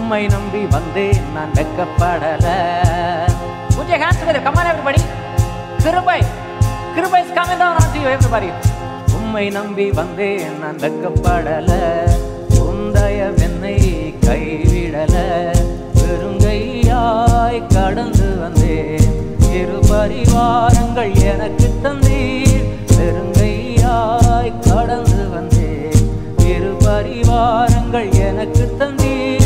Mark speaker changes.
Speaker 1: உம்மை நம்பி வந்தேன் நான் வெக்கப்படல Put your hands together. Come on, everybody. கிருபை கிருபை is coming down onto you, everybody. உம்மை நம்பி வந்தேன் நான் வெக்கப்படல உந்தய வெண்ணை கைவிடல பெருங்கையாய் கடந்து வந்தேன் இரு பரிவாரங்கள் எனக்கு தந்தீர் பெருங்கையாய் கடந்து வந்தேன் இரு பரிவாரங்கள் எனக்கு தந்தீர்